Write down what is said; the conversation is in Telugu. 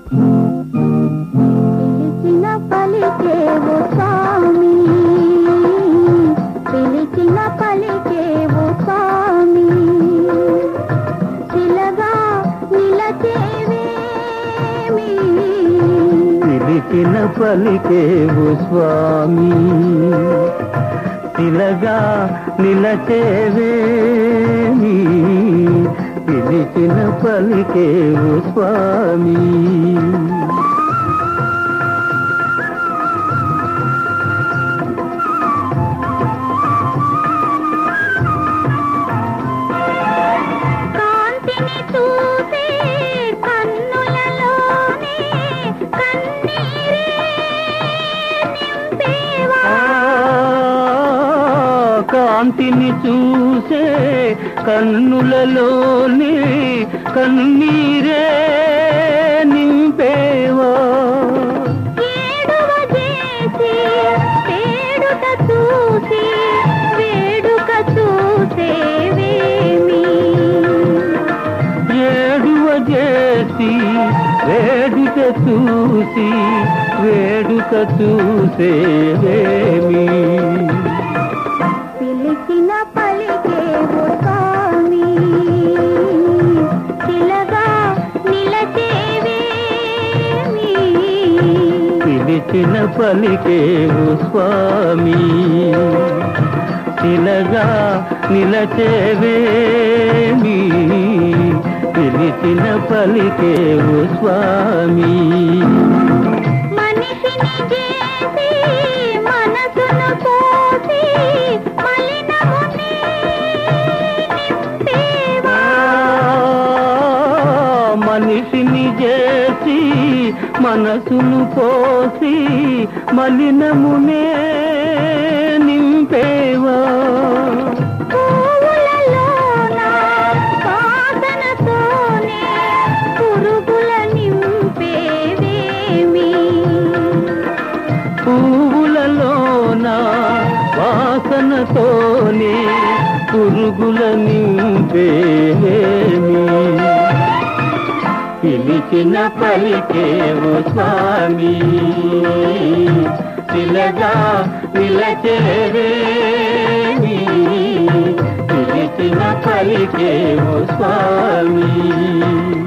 పిలిచిన పలికేవు స్వామి పిలిచిన పలికేవు స్వామి శిలగా నిలచేవేమి పిలిచిన పలికేవు స్వామి తిలగా నిలచేవేమి పిలిచిన పలికేవు స్వామి కాంతిని చూసే కన్నులలోనే కన్నీరే నింపేవా కాంతిని చూసే కన్నులలోని కన్నీరే నింపేవా ఏడువ చేసి వేడుక చూసి వేడుక చూసేవేమి ఏడువ చేసి వేడుక చూసి వేడుక చూసేవేమి పిలిచిన పలికేవు స్వామి శిలగా నిలచేవేమి పిలిచిన పలికేవు స్వామి శిలగా నిలచేవేమి పిలిచిన పలికేవు స్వామి మనిషిని చేసి మనసును పోసి మలినముని నింపేవా మనిషిని చేసి మనసును పోసి మలినమునే నింపేవా పువ్వులలోన వాసనతోనే పురుగుల నింపేవేమి పువ్వులలోన వాసనతోనే పురుగుల నింపేమి పిలిచిన పలికేవు స్వామి శిలగా నిలచేవేమి పిలిచిన పలికేవు స్వామి